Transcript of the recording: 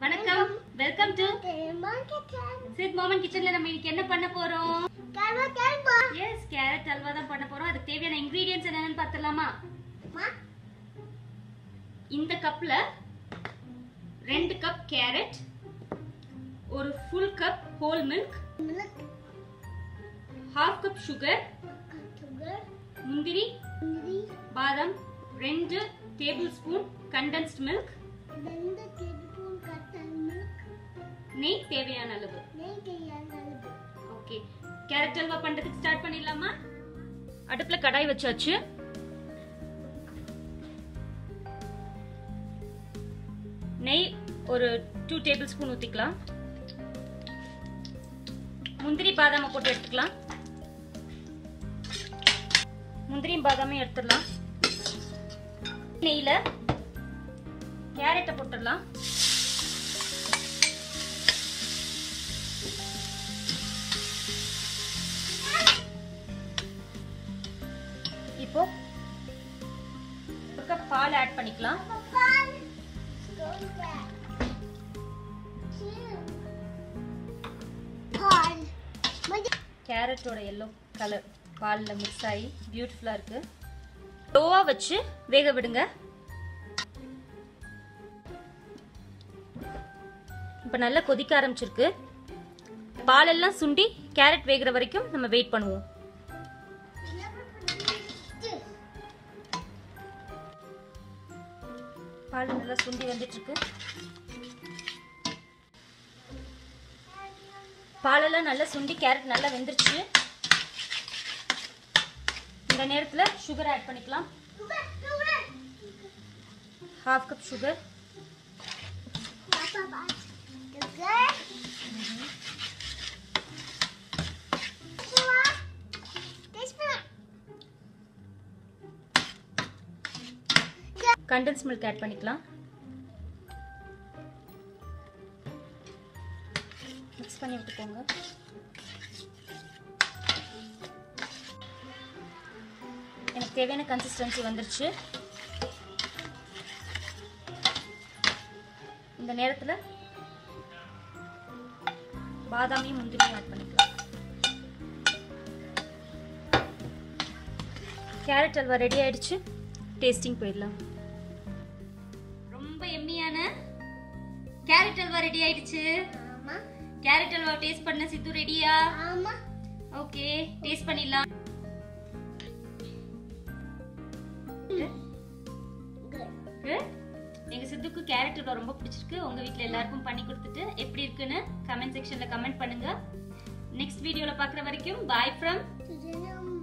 வணக்கம் welcome to Sid மோமன் கிச்சன்ல நம்ம இன்னைக்கு என்ன பண்ண போறோம் எஸ் கேரட் அல்வா தான் பண்ண போறோம் அதுக்கு தேவையான இன்கிரீடியன்ஸ் என்னன்னு பார்த்துடலாமா இந்த கப்ல ரெண்டு கப் கேரட் ஒரு full cup whole milk half cup sugar முந்திரி பாதாம் ரெண்டு டேபிள் ஸ்பூன் கண்டென்ஸ்ட் மில்க் நெய் தேவையான அளவு ஓகே கேரட் அல்வா பண்றதுக்கு ஸ்டார்ட் பண்ணிடலாமா அடுப்புல கடாய் வச்சாச்சு நெய் ஒரு டூ டேபிள் ஸ்பூன் ஊத்திக்கலாம் முந்திரி பாதாமை போட்டு எடுத்துக்கலாம் முந்திரியும் பாதாமையும் எடுத்துடலாம் நெய்ல கேரட்டை போட்டுடலாம் இப்போ ஒரு கப் பால் ஆட் பண்ணிக்கலாம் கேரட்டோட எல்லோ கலர் பாலில் மிக்ஸ் ஆகி பியூட்டிஃபுல்லாக இருக்கு லோவா வச்சு வேக விடுங்க இப்போ நல்லா கொதிக்க ஆரம்பிச்சிருக்கு பாலெல்லாம் சுண்டி கேரட் வேகிற வரைக்கும் நம்ம வெயிட் பண்ணுவோம் பால் நல்லா சுண்டி வந்துட்டு இருக்கு பாலெல்லாம் நல்லா சுண்டி கேரட் நல்லா வெந்துருச்சு இந்த நேரத்தில் சுகர் ஆட் பண்ணிக்கலாம் half cup sugar condense milk add பண்ணிக்கலாம் மிக்ஸ் பண்ணி விட்டுக்கோங்க எனக்கு தேவையான கன்சிஸ்டன்சி வந்துருச்சு இந்த நேரத்தில் பாதாமியும் முந்திரியும் ஆட் பண்ணிக்கலாம் கேரட் அல்வா ரெடி ஆயிடுச்சு டேஸ்டிங் போயிடலாம் ரொம்ப எம்மியான கேரட் அல்வா ரெடி ஆயிடுச்சு கேரட் அல்வா டேஸ்ட் பண்ண சித்து ரெடியா ஓகே டேஸ்ட் பண்ணிடலாம் Good. எங்க சித்துக்கு கேரட் அல்வா ரொம்ப பிடிச்சிருக்கு உங்க வீட்ல எல்லாருக்கும் பண்ணி கொடுத்துட்டு எப்படி இருக்குன்னு கமெண்ட் செக்ஷன்ல கமெண்ட் பண்ணுங்க நெக்ஸ்ட் வீடியோல பாக்குற வரைக்கும் பாய் ஃப்ரம்